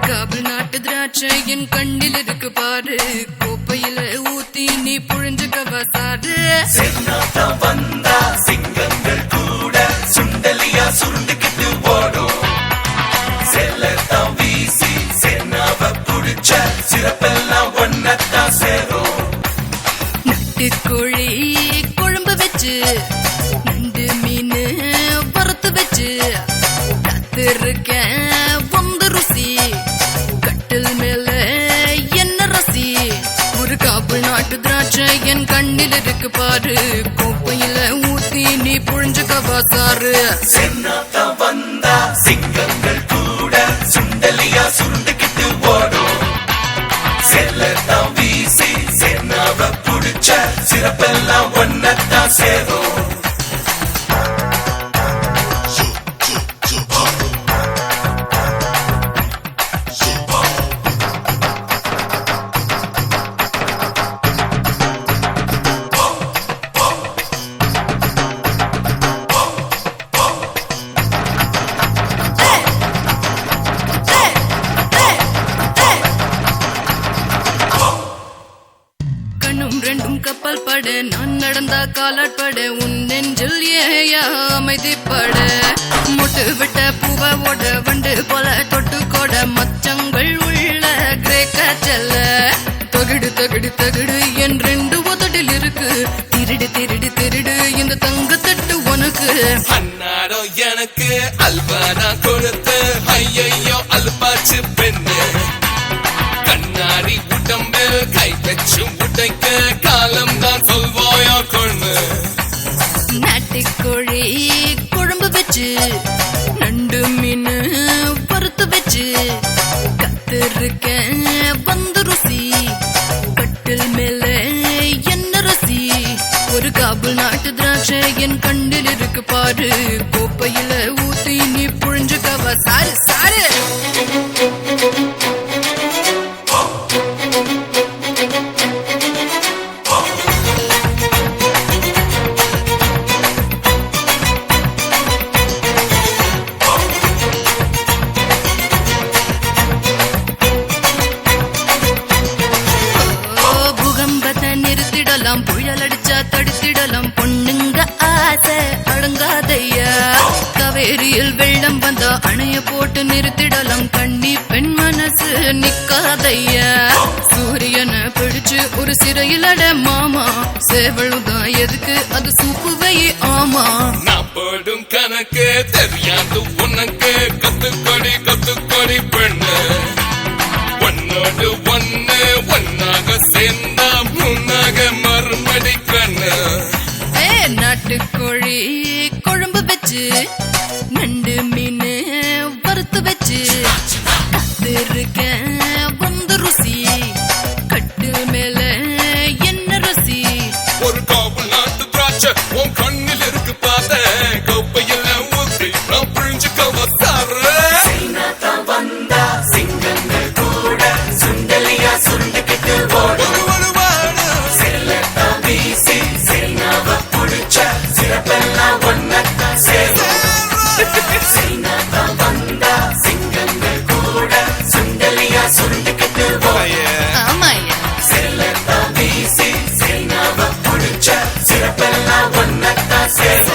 காபல் நாட்டு திராட்சை என் கண்ணில் இருக்கு பாரு கோப்பையில ஊத்தி நீ புழிஞ்சுக்கவா சாரு சென்னாதான் வந்தா சிங்கங்கள் கூட சுண்டலியா சுருண்டுக்கிட்டு ஓடும் செல்லத்தான் வீசி சென்னாவ புடிச்ச சிறப்பெல்லாம் ஒன்னத்தான் சேரும் நட்டுக்கோழி குழம்பு வச்சு நண்டு மீன் வறுத்து வச்சு காத்திருக்கேன் வந்து ருசி கட்டில் மேல என்ன ரசி ஒரு காப்பு நாட்டு திராட்சை என் கண்ணில் இருக்கு பாரு கோப்பையில ஊத்தி நீ புழிஞ்சுக்கவா சாரு சென்னாதான் வந்தா சிங்கங்கள் கூட சுண்டலியா சுருண்டுக்கிட்டு ஓடும் செல்லத்தான் வீசி சென்னாவ புடிச்ச சிறப்பெல்லாம் ஒன்னத்தான் சேரும் கண்ணும் ரெண்டும் கப்பல் பட நான் நடந்தா காலாட்பட உன் நெஞ்சில் ஏயா அமைதிப்பட மொட்டு விட்ட பூவோட வண்டு போல தொட்டு கொட மச்சங்கள் உள்ள கிரேக்க செல்ல தகுடு தகுடு தகுடு என் ரெண்டு உதடில் இருக்கு திருடு திருடு திருடு இந்த தங்க தட்டு உனக்கு அன்னாரோ எனக்கு அல்வாரா கொடுத்து ஐயையோ அல்பாச்சு பெண்ணு கண்ணாடி உடம்பு கை வச்சு உடைக்க காலம் தான் சொல்வாயோ கொண்டு நாட்டுக்கோழி குழம்பு வச்சு நண்டு மீன் வறுத்து வச்சு கத்திருக்கேன் வந்து ருசி கட்டில் மேல என்ன ரசி ஒரு காபுல் நாட்டு திராட்சை என் கண்ணில் இருக்கு பாரு கோப்பையில ஊத்தி நீ புழிஞ்சுக்கவா சாரு சாரு ஓ, பூகம்பத்தை நிறுத்திடலாம் புயல் அடிச்சா தடுத்திடலாம் பொண்ணுங்க ஆசை அடங்காதையா காவேரியில் வெள்ளம் வந்தா அணைய போட்டு நிறுத்திடலாம் கண்ணி பெண் மனசு நிக்காதையா சூரியனை பிடிச்சு ஒரு சிறையில் அட மாமா சேவலுதான் எதுக்கு அது சூப்பு வை ஆமா நான் போடும் கணக்கு தெரியாது உனக்கு கத்துக்கொடி கத்துக்கொடி பெண்ணு ஒன்னோடு ஒன்னு ஒன்னாக சேர்ந்தா முன்னாக மறுமடி கண்ணு ஏ நாட்டுக்கோழி குழம்பு வச்சு நண்டு மீன் வறுத்து வச்சு காத்திருக்கேன் வந்து ருசி கட்டில் மேல என்ன ரசி ஒரு காவல் நாட்டு திராட்சை உன் கண்ணில் இருக்கு பாத கோப்பையில் ஊற்றி நான் புரிஞ்சுக்கவ சார வந்தா சிங்கங்கள் கூட சுண்டலியா சுருண்டுக்கிட்டு ஓடும் செல்லத்தான் வீசி செல்னாவ புடிச்ச சிறப்பெல்லாம் ஒன்னத்தான் சேரும் செல்னாதான் வந்தா சிங்கங்கள் கூட சுண்டலியா சுருண்டுக்கிட்டு ஓடும் ஆமாயா செல்லத்தான் வீசி செல்னாவ புடிச்ச சிறப்பெல்லாம் ஒன்னத்தான் சேரும்